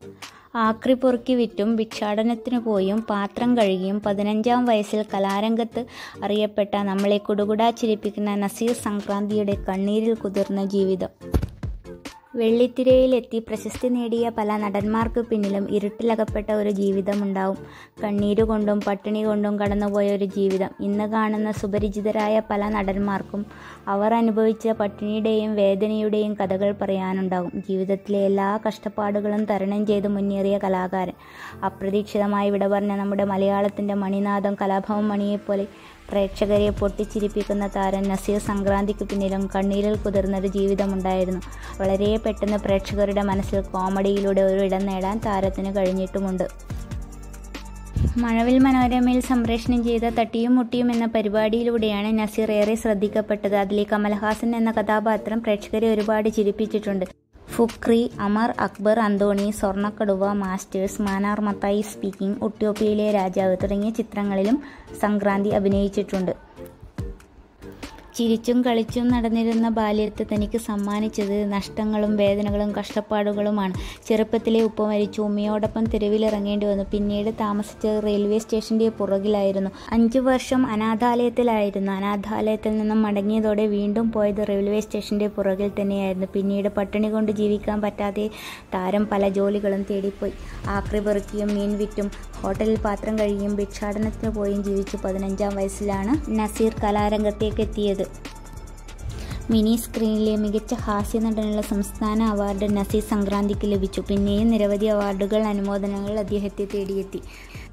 ആക്രി പൊറുക്കി വിറ്റും ഭിക്ഷാടനത്തിനു പോയും പാത്രം കഴുകിയും പതിനഞ്ചാം വയസ്സിൽ കലാരംഗത്ത് അറിയപ്പെട്ട നമ്മളെ കുടുകുടാ ചിരിപ്പിക്കുന്ന നസീർ സംക്രാന്തിയുടെ കണ്ണീരിൽ കുതിർന്ന ജീവിതം വെള്ളിത്തിരയിലെത്തി പ്രശസ്തി നേടിയ പല നടന്മാർക്ക് പിന്നിലും ഇരുട്ടിലകപ്പെട്ട ഒരു ജീവിതമുണ്ടാവും കണ്ണീരുകൊണ്ടും പട്ടിണി കൊണ്ടും കടന്നുപോയ ഒരു ജീവിതം ഇന്ന് കാണുന്ന സുപരിചിതരായ പല നടന്മാർക്കും അവർ അനുഭവിച്ച പട്ടിണിയുടെയും വേദനയുടെയും കഥകൾ പറയാനുണ്ടാകും ജീവിതത്തിലെ എല്ലാ കഷ്ടപ്പാടുകളും തരണം ചെയ്ത് മുന്നേറിയ കലാകാരൻ അപ്രതീക്ഷിതമായി വിട പറഞ്ഞ നമ്മുടെ മലയാളത്തിൻ്റെ മണിനാഥം കലാഭവൻ മണിയെപ്പോലെ പ്രേക്ഷകരെ പൊട്ടിച്ചിരിപ്പിക്കുന്ന താരം നസീർ സംക്രാന്തിക്ക് പിന്നിലും കണ്ണീരിൽ കുതിർന്നൊരു ജീവിതമുണ്ടായിരുന്നു വളരെ പെട്ടെന്ന് പ്രേക്ഷകരുടെ മനസ്സിൽ കോമഡിയിലൂടെ ഒരു ഇടം നേടാൻ താരത്തിന് കഴിഞ്ഞിട്ടുമുണ്ട് മഴവിൽ മനോരമയിൽ സംപ്രേഷണം ചെയ്ത തട്ടിയും മുട്ടിയും എന്ന പരിപാടിയിലൂടെയാണ് നസീർ ഏറെ ശ്രദ്ധിക്കപ്പെട്ടത് അതിലെ കമൽഹാസൻ എന്ന കഥാപാത്രം പ്രേക്ഷകരെ ഒരുപാട് ചിരിപ്പിച്ചിട്ടുണ്ട് ഫുക്രി അമർ അക്ബർ അന്തോണി സ്വർണ്ണക്കടുവ മാസ്റ്റേഴ്സ് മാനാർ മത്തായി സ്പീക്കിംഗ് ഉട്ട്യോപ്പിയിലെ രാജാവ് തുടങ്ങിയ ചിത്രങ്ങളിലും സംക്രാന്തി അഭിനയിച്ചിട്ടുണ്ട് ചിരിച്ചും കളിച്ചും നടന്നിരുന്ന ബാല്യത്തെ തനിക്ക് സമ്മാനിച്ചത് നഷ്ടങ്ങളും വേദനകളും കഷ്ടപ്പാടുകളുമാണ് ചെറുപ്പത്തിലെ ഉപ്പ മരിച്ചു ഉമ്മയോടൊപ്പം തെരുവിലിറങ്ങേണ്ടി വന്നു പിന്നീട് താമസിച്ചത് റെയിൽവേ സ്റ്റേഷന്റെ പുറകിലായിരുന്നു അഞ്ചു വർഷം അനാഥാലയത്തിലായിരുന്നു അനാഥാലയത്തിൽ നിന്നും മടങ്ങിയതോടെ വീണ്ടും പോയത് റെയിൽവേ സ്റ്റേഷന്റെ പുറകിൽ തന്നെയായിരുന്നു പിന്നീട് പട്ടിണി കൊണ്ട് ജീവിക്കാൻ പറ്റാതെ താരം പല ജോലികളും തേടിപ്പോയി ആക്രി പെറുക്കിയും മീൻ വിറ്റും ഹോട്ടലിൽ പാത്രം കഴുകിയും ഭിക്ഷാടനത്തിന് പോയും ജീവിച്ചു പതിനഞ്ചാം വയസ്സിലാണ് നസീർ കലാരംഗത്തേക്ക് എത്തിയത് മിനി സ്ക്രീനിലെ മികച്ച ഹാസ്യ നടനുള്ള സംസ്ഥാന അവാർഡ് നസീർ സംക്രാന്തിക്ക് ലഭിച്ചു പിന്നെയും നിരവധി അവാർഡുകൾ അനുമോദനങ്ങൾ അദ്ദേഹത്തെ തേടിയെത്തി